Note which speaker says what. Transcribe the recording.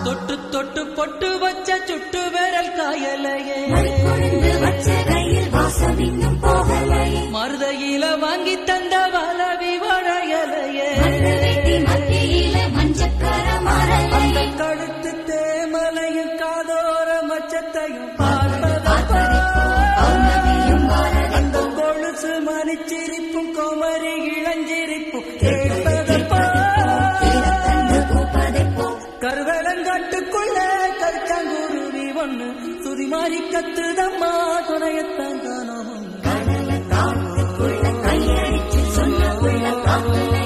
Speaker 1: தொட்டு தொட்டு பொட்டு வச்ச சுட்டு விரல் காயலையே
Speaker 2: கொழுந்து வச்ச கையில் வாசம் இன்னும் போகலையே
Speaker 1: மருதையில வாங்கி தந்த வளவி வளையலையே
Speaker 2: மண்ணு வெட்டி மத்தியில மஞ்சக்கர
Speaker 1: அந்த
Speaker 2: மரலையே
Speaker 1: கழுத்து தேமலையும் காதோர மச்சத்தையும்
Speaker 2: பௌர்ணமியும்
Speaker 1: பார்த்ததப்பா
Speaker 2: வரதே
Speaker 1: அந்த கொலுசு மணிச்சிரிப்பும் குமரி இளஞ்சிரிப்பும் கேட்பதப்பா
Speaker 2: கண்டு பூப்பதை போ
Speaker 1: கருவேலங்காட்டுக்குள்ள கருச்சாங்குருவி ஒண்ணு சுதி மாறி கத்துதம்மா துணையத்தான் காணோம்
Speaker 2: கடல காட்டுக்குள்ள கையடிச்சு சொன்ன உள்ள காத்துல